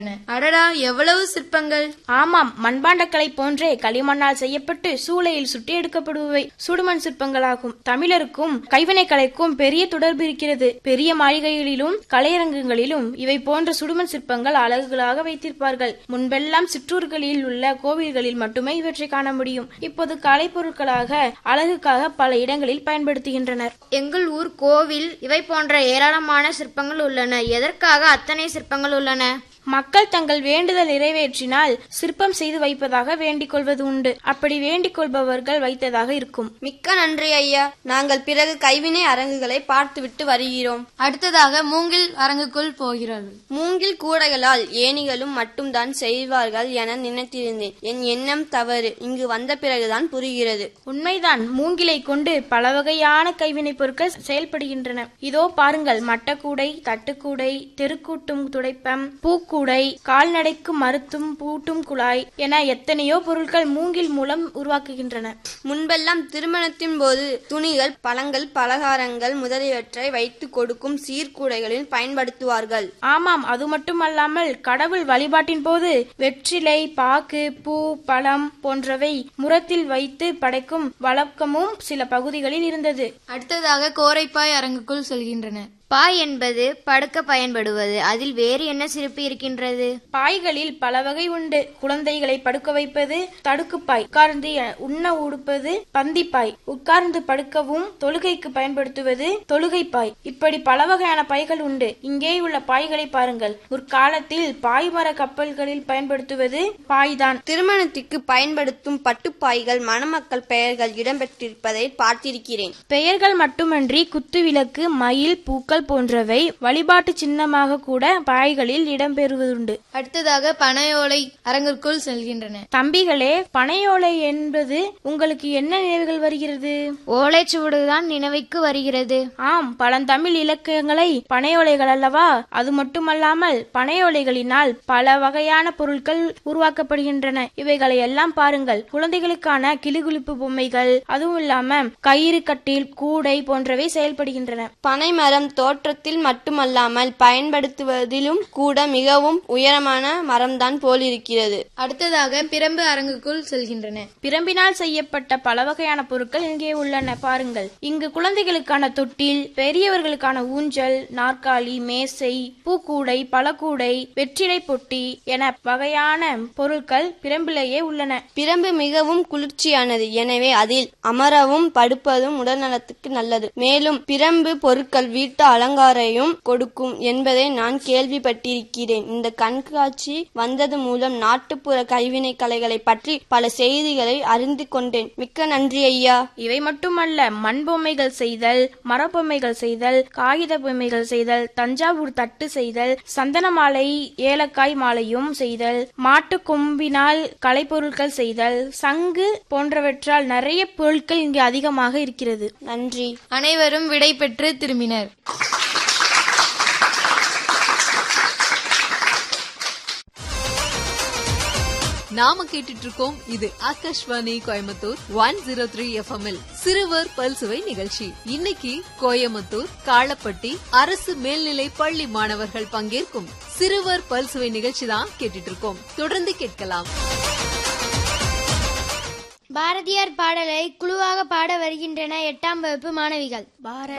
அடடா எவ்வளவு சிற்பங்கள் ஆமாம் மண்பாண்டக்கலை போன்றே களிமண்ணால் செய்யப்பட்டு சூளையில் சுட்டி எடுக்கப்படுபவை சுடுமண் சிற்பங்களாகும் தமிழருக்கும் கைவினைக் கலைக்கும் பெரிய தொடர்பு இருக்கிறது பெரிய மாளிகைகளிலும் கலையரங்குகளிலும் இவை போன்ற சுடுமண் சிற்பங்கள் அழகுகளாக வைத்திருப்பார்கள் முன்பெல்லாம் சிற்றூர்களில் உள்ள கோவில்களில் மட்டுமே இவற்றை காண முடியும் இப்போது கலைப்பொருட்களாக அழகுக்காக பல இடங்களில் பயன்படுத்துகின்றனர் எங்கள் ஊர் கோவில் இவை போன்ற ஏராளமான சிற்பங்கள் உள்ளன எதற்காக அத்தனை சிற்பங்கள் உள்ளன மக்கள் தங்கள் வேண்டுதல் நிறைவேற்றினால் சிற்பம் செய்து வைப்பதாக வேண்டிக் கொள்வது உண்டு அப்படி வேண்டிக் கொள்பவர்கள் வைத்ததாக இருக்கும் மிக்க நன்றி ஐயா நாங்கள் பிறகு கைவினை அரங்குகளை பார்த்துவிட்டு வருகிறோம் அடுத்ததாக மூங்கில் அரங்குக்குள் போகிறார்கள் மூங்கில் கூடைகளால் ஏணிகளும் மட்டும்தான் செய்வார்கள் என நினைத்திருந்தேன் என் எண்ணம் தவறு இங்கு வந்த பிறகுதான் புரிகிறது உண்மைதான் மூங்கிலை கொண்டு பல வகையான கைவினைப் பொருட்கள் செயல்படுகின்றன இதோ பாருங்கள் மட்டக்கூடை தட்டுக்கூடை தெருக்கூட்டும் துடைப்பம் பூக்கூடை கால்நடைக்கு மருத்தும் பூட்டும் குழாய் என எத்தனையோ பொருட்கள் மூங்கில் மூலம் உருவாக்குகின்றன முன்பெல்லாம் திருமணத்தின் போது துணிகள் பழங்கள் பலகாரங்கள் முதலியவற்றை வைத்து கொடுக்கும் சீர்கூடைகளில் பயன்படுத்துவார்கள் ஆமாம் அது மட்டுமல்லாமல் கடவுள் வழிபாட்டின் போது வெற்றிலை பாக்கு பூ பழம் போன்றவை முரத்தில் வைத்து படைக்கும் வழக்கமும் சில பகுதிகளில் இருந்தது அடுத்ததாக கோரைப்பாய் அரங்குக்குள் செல்கின்றன பாய் என்பது படுக்க பயன்படுவது அதில் வேறு என்ன சிறப்பு இருக்கின்றது பாய்களில் பல வகை உண்டு குழந்தைகளை படுக்க வைப்பது தடுக்குப்பாய் உட்கார்ந்து உண்ண உடுப்பது பந்திப்பாய் உட்கார்ந்து படுக்கவும் தொழுகைக்கு பயன்படுத்துவது தொழுகைப்பாய் இப்படி பல வகையான பாய்கள் உண்டு இங்கே உள்ள பாய்களை பாருங்கள் முற்காலத்தில் பாய்மர கப்பல்களில் பயன்படுத்துவது பாய்தான் திருமணத்திற்கு பயன்படுத்தும் பட்டுப்பாய்கள் மணமக்கள் பெயர்கள் இடம்பெற்றிருப்பதை பார்த்திருக்கிறேன் பெயர்கள் மட்டுமன்றி குத்துவிளக்கு மயில் பூக்கள் போன்றவை வழிபாட்டு சின்னமாக கூட பாய்களில் இடம்பெறுவதுண்டு அடுத்ததாக பனையோலை அரங்கிற்குள் செல்கின்றன தம்பிகளே பனையோலை என்பது உங்களுக்கு என்ன நினைவுகள் வருகிறது ஓலைச்சுவடுதான் நினைவுக்கு வருகிறது ஆம் பழந்தமிழ் இலக்கியங்களை பனையோலைகள் அல்லவா அது மட்டுமல்லாமல் பனையோலைகளினால் பல வகையான பொருட்கள் உருவாக்கப்படுகின்றன இவைகளை எல்லாம் பாருங்கள் குழந்தைகளுக்கான கிளுகுளிப்பு பொம்மைகள் அதுவும் இல்லாம கயிறு கட்டில் கூடை போன்றவை செயல்படுகின்றன பனைமரம் தோற்றத்தில் மட்டுமல்லாமல் பயன்படுத்துவதிலும் கூட மிகவும் உயரமான மரம்தான் போலிருக்கிறது அடுத்ததாக பிரம்பு அரங்குக்குள் செல்கின்றன பிரம்பினால் செய்யப்பட்ட பல வகையான பொருட்கள் இங்கே உள்ளன பாருங்கள் இங்கு குழந்தைகளுக்கான தொட்டில் பெரியவர்களுக்கான ஊஞ்சல் நாற்காலி மேசை பூக்கூடை பழக்கூடை வெற்றிலை பொட்டி என வகையான பொருட்கள் பிரம்பிலேயே உள்ளன பிரம்பு மிகவும் குளிர்ச்சியானது எனவே அதில் அமரவும் படுப்பதும் உடல் நலத்துக்கு நல்லது மேலும் பிரம்பு பொருட்கள் வீட்டு அலங்காரையும் கொடுக்கும் என்பதை நான் கேள்விப்பட்டிருக்கிறேன் இந்த கண்காட்சி வந்தது மூலம் நாட்டுப்புற கைவினை கலைகளை பற்றி பல செய்திகளை அறிந்து கொண்டேன் மிக்க நன்றி ஐயா இவை மட்டுமல்ல மண் பொம்மைகள் செய்தல் மரப்பொம்மைகள் செய்தல் காகித பொம்மைகள் செய்தல் தஞ்சாவூர் தட்டு செய்தல் சந்தன மாலை ஏலக்காய் மாலையும் செய்தல் மாட்டு கொம்பினால் கலைப்பொருட்கள் செய்தல் சங்கு போன்றவற்றால் நிறைய பொருட்கள் இங்கு அதிகமாக இருக்கிறது நன்றி அனைவரும் விடை பெற்று திரும்பினர் நாம கேட்டுட்டு இருக்கோம் இது Akashvani Coimbatore one zero three எஃப்எம்எல் சிறுவர் பல்சுவை நிகழ்ச்சி இன்னைக்கு கோயம்புத்தூர் காளப்பட்டி அரசு மேல்நிலை பள்ளி மாணவர்கள் பங்கேற்கும் சிறுவர் பல்சுவை நிகழ்ச்சி தான் கேட்டுட்டு இருக்கோம் தொடர்ந்து கேட்கலாம் பாரதியார் பாடலை குழுவாக பாட வருகின்றன எட்டாம் வகுப்பு மாணவிகள் பார